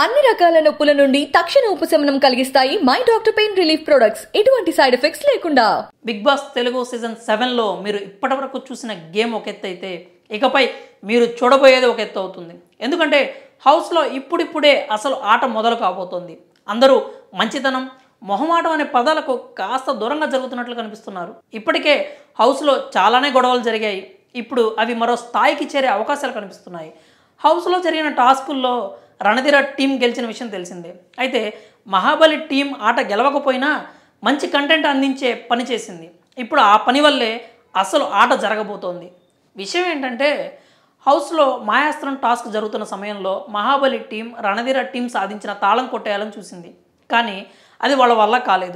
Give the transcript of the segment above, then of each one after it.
అన్ని రకాల నొప్పుల నుండి తక్షణ ఉపశమనం కలిగిస్తాయి my doctor pain relief products ఎటువంటి సైడ్ ఎఫెక్ట్స్ లేకుండా బిగ్ బాస్ తెలుగు సీజన్ సెవెన్లో మీరు ఇప్పటివరకు చూసిన గేమ్ ఒక ఎత్తు అయితే ఇకపై మీరు చూడబోయేది ఒక ఎత్తు అవుతుంది ఎందుకంటే హౌస్లో ఇప్పుడిప్పుడే అసలు ఆట మొదలు కాబోతోంది అందరూ మంచితనం మొహమాటం అనే పదాలకు కాస్త దూరంగా జరుగుతున్నట్లు కనిపిస్తున్నారు ఇప్పటికే హౌస్లో చాలానే గొడవలు జరిగాయి ఇప్పుడు అవి మరో స్థాయికి చేరే అవకాశాలు కనిపిస్తున్నాయి హౌస్లో జరిగిన టాస్కుల్లో రణధీర టీం గెలిచిన విషయం తెలిసిందే అయితే మహాబలి టీం ఆట గెలవకపోయినా మంచి కంటెంట్ అందించే పని చేసింది ఇప్పుడు ఆ పని వల్లే అసలు ఆట జరగబోతోంది విషయం ఏంటంటే హౌస్లో మాయాస్త్రం టాస్క్ జరుగుతున్న సమయంలో మహాబలి టీం రణధీర టీం సాధించిన తాళం కొట్టేయాలని చూసింది కానీ అది వాళ్ళ వల్ల కాలేదు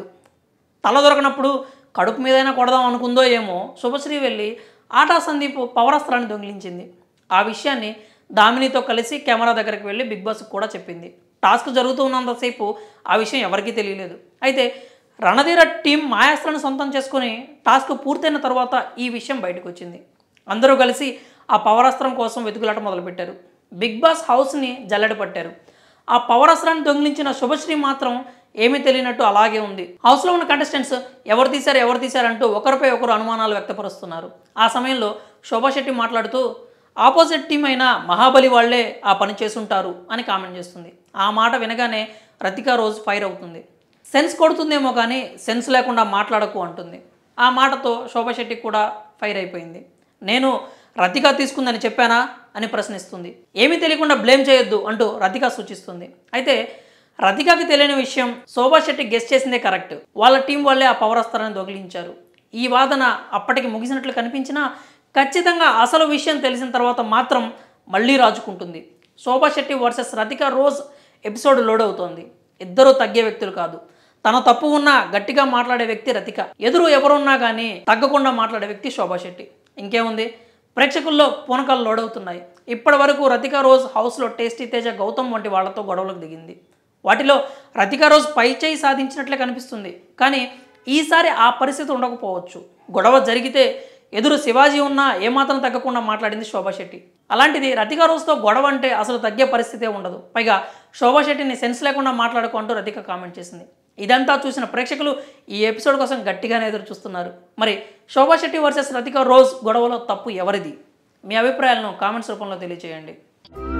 తల దొరకనప్పుడు కడుపు మీదైనా కొడదాం అనుకుందో ఏమో శుభశ్రీ వెళ్ళి ఆటా సందీప్ పవరాస్త్రాన్ని దొంగిలించింది ఆ విషయాన్ని దామినితో కలిసి కెమెరా దగ్గరికి వెళ్ళి బిగ్ బాస్కి కూడా చెప్పింది టాస్క్ జరుగుతూ ఉన్నంతసేపు ఆ విషయం ఎవరికీ తెలియలేదు అయితే రణధీర టీం మాయాస్త్రాన్ని సొంతం చేసుకుని టాస్క్ పూర్తయిన తర్వాత ఈ విషయం బయటకు వచ్చింది అందరూ కలిసి ఆ పవరాస్త్రం కోసం వెతుకులాట మొదలుపెట్టారు బిగ్ బాస్ హౌస్ని జల్లెడ పట్టారు ఆ పవరాస్త్రాన్ని దొంగిలించిన శుభశ్రీ మాత్రం ఏమీ తెలియనట్టు అలాగే ఉంది హౌస్లో ఉన్న కంటెస్టెంట్స్ ఎవరు తీశారు ఎవరు తీశారంటూ ఒకరిపై ఒకరు అనుమానాలు వ్యక్తపరుస్తున్నారు ఆ సమయంలో శోభా శెట్టి మాట్లాడుతూ ఆపోజిట్ టీం అయిన మహాబలి వాళ్లే ఆ పని చేసుంటారు అని కామెంట్ చేస్తుంది ఆ మాట వినగానే రతికా రోజు ఫైర్ అవుతుంది సెన్స్ కొడుతుందేమో కానీ సెన్స్ లేకుండా మాట్లాడకు అంటుంది ఆ మాటతో శోభా శెట్టి కూడా ఫైర్ అయిపోయింది నేను రతిక తీసుకుందని చెప్పానా అని ప్రశ్నిస్తుంది ఏమీ తెలియకుండా బ్లేమ్ చేయొద్దు అంటూ రతిక సూచిస్తుంది అయితే రతికకి తెలియని విషయం శోభా శెట్టి గెస్ట్ చేసిందే కరెక్ట్ వాళ్ళ టీం వాళ్ళే ఆ పవరస్తారని దొగిలించారు ఈ వాదన అప్పటికి ముగిసినట్లు కనిపించినా ఖచ్చితంగా అసలు విషయం తెలిసిన తర్వాత మాత్రం మళ్ళీ రాజుకుంటుంది Shobha Shetty versus Rathika Rose episode load అవుతోంది ఇద్దరూ తగ్గే వ్యక్తులు కాదు తన తప్పు ఉన్నా గట్టిగా మాట్లాడే వ్యక్తి రతిక ఎదురు ఎవరున్నా కానీ తగ్గకుండా మాట్లాడే వ్యక్తి శోభా శెట్టి ఇంకేముంది ప్రేక్షకుల్లో పూనకాలు లోడ్ అవుతున్నాయి ఇప్పటి వరకు రతిక రోజ్ హౌస్లో టేస్టీ తేజ గౌతమ్ వంటి వాళ్ళతో గొడవలకు దిగింది వాటిలో రతిక రోజ్ పై చేయి సాధించినట్లే కనిపిస్తుంది కానీ ఈసారి ఆ పరిస్థితి ఉండకపోవచ్చు గొడవ జరిగితే ఎదురు శివాజీ ఉన్నా ఏమాత్రం తగ్గకుండా మాట్లాడింది శోభా శెట్టి అలాంటిది రతిక రోజుతో గొడవ అంటే అసలు తగ్గే పరిస్థితే ఉండదు పైగా శోభా శెట్టిని సెన్స్ లేకుండా మాట్లాడుకుంటూ రతిక కామెంట్ చేసింది ఇదంతా చూసిన ప్రేక్షకులు ఈ ఎపిసోడ్ కోసం గట్టిగానే ఎదురు చూస్తున్నారు మరి శోభా శెట్టి వర్సెస్ రతిక రోజ్ గొడవలో తప్పు ఎవరిది మీ అభిప్రాయాలను కామెంట్స్ రూపంలో తెలియజేయండి